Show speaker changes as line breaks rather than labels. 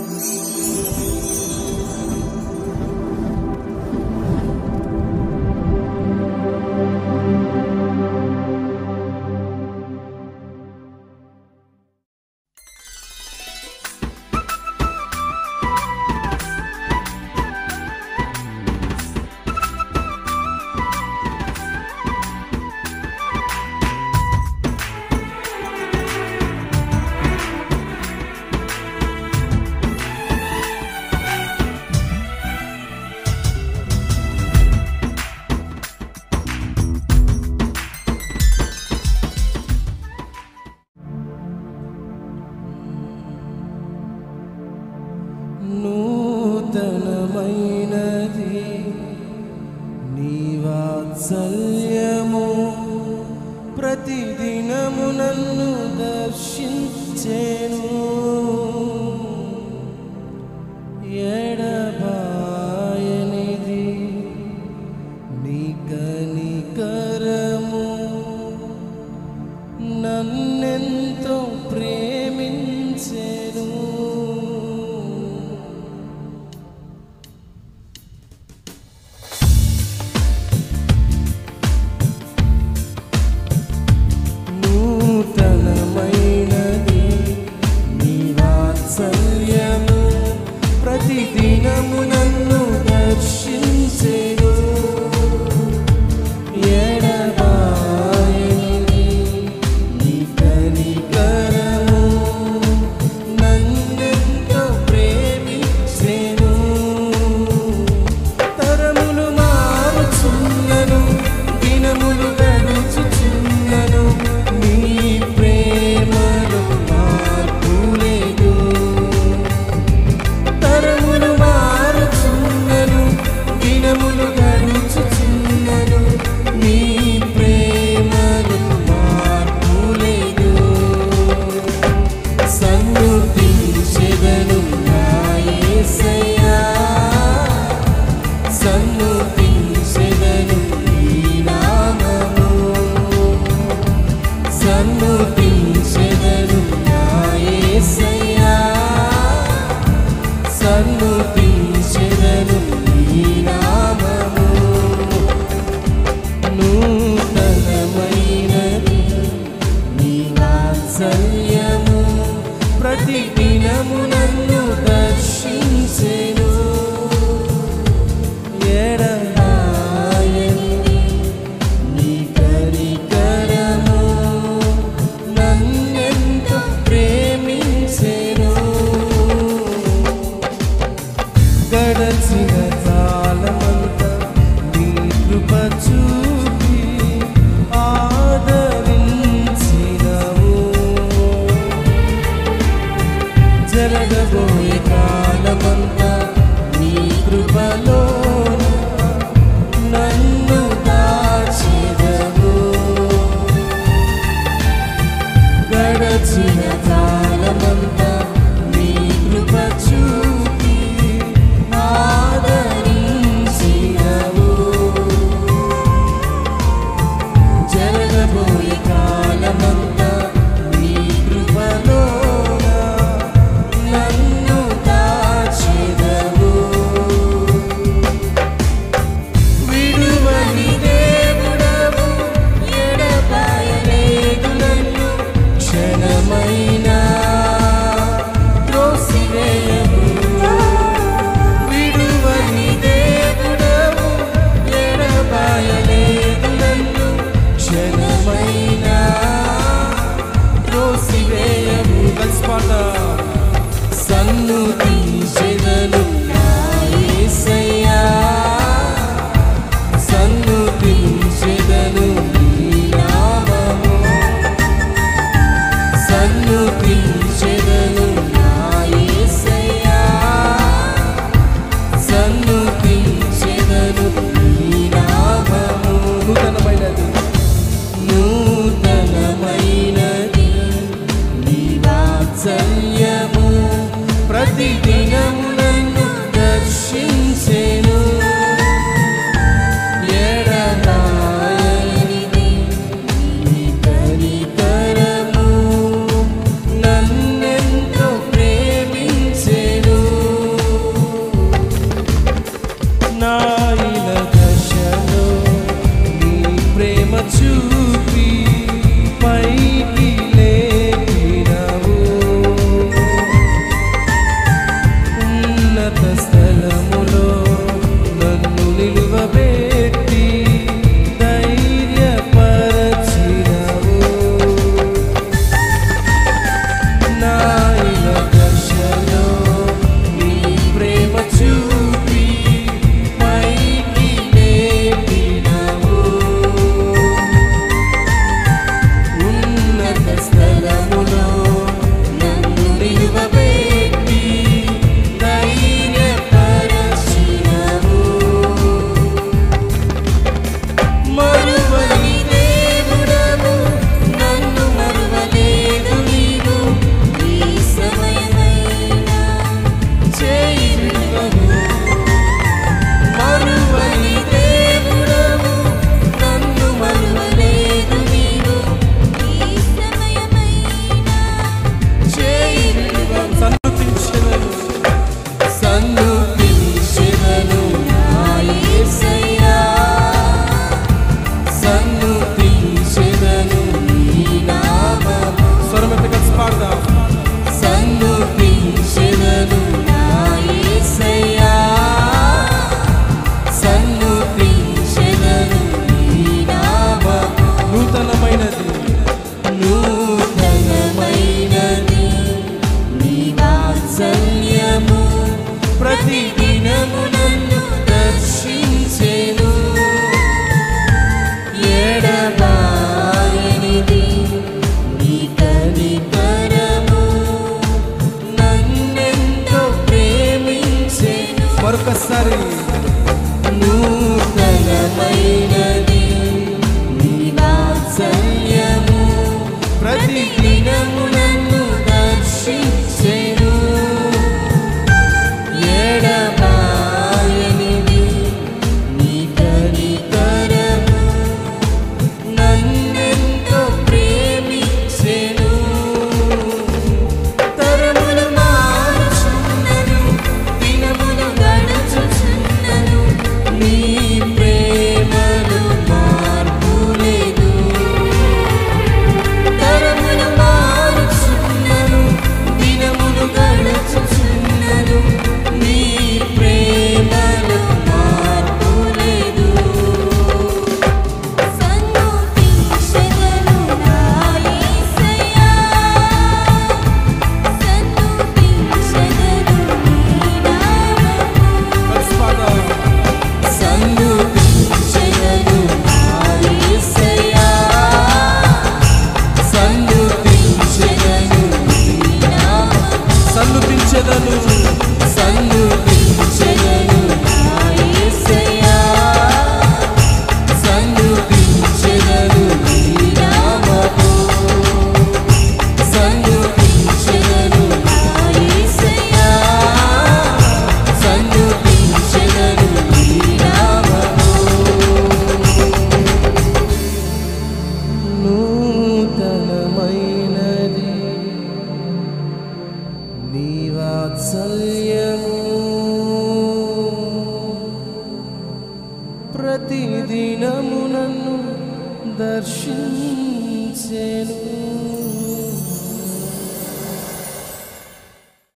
నూతనమైనది నీ వాత్సల్యము ప్రతిదినము నన్ను దర్శించేను ఎడబాయనిది నీ కనికరము నన్నెంతో ప్రేమించెను నూతనమైనది నీ వాత్సల్యము ప్రతిదినము నన్ను దర్శించెను ఎడబాయనిది నీ కనికరము నన్నెంతో ప్రేమించెను తరములు మారుచున్నను దినములు గడుచుచున్నను నీ ప్రేమలో మార్పు లేదు తరములు మారుచున్నను దినములు గడుచుచున్నను నీ ప్రేమలో మార్పు లేదు సన్నుతించెదను నా యేసయ్యా సన్నుతించెదను నీ నామము సన్నుతించెదను నా యేసయ్యా సన్నుతించెదను నీ నామము నూతనమైనది నీ వాత్సల్యము ప్రతిదినము నన్ను దర్శించెను ఎడబాయనిది నీ కనికరము నన్నెంతో ప్రేమించెను గడచిన కాలమంతా నీ కృప చూపి ఆదరించినవు జరగబోయే కాలమంతా నీ కృపలో నన్ను దాచిదవు గడచిన కాలమంతా నీ కృప చూపి ఆదరించినవు జరగబోయే కాలమంతా నీ కృపలోన నన్ను దాచిదవు వాత్సల్యము ప్రతిదినము నన్ను దర్శించెను ఎడబాయనిది నీ కనికరము నన్నెంతో ప్రేమించెను
మరొకసారి
నూతనమైనది నీ వాత్సల్యము ప్రతిదినము నన్ను దర్శించెను ఎడబాయనిది నీ కనికరము నన్నెంతో ప్రేమించెను తరములు మారుచున్నను దినములు గడుచుచున్నను నీ ప్రేమలు మార్పు లేదు తరములు మారుచున్నను దినములు గడుచుచున్నను నీ ప్రేమలు మార్పు లేదు
సన్నుతించెదను నా యేసయ్యా సన్నుతించెదను నీ నామము
సన్నుతించెదను నా యేసయ్యా సన్నుతించెదను నీ నామము
సన్నుతించెదను
సన్నుతించెదను నా యేసయ్యా సన్నుతించెదను నీ నామము సన్నుతించెదను నా యేసయ్యా సన్నుతించెదను నీ నామము నూతనమైనది నీ వాత్సల్యము ప్రతిదినము నన్ను దర్శించెను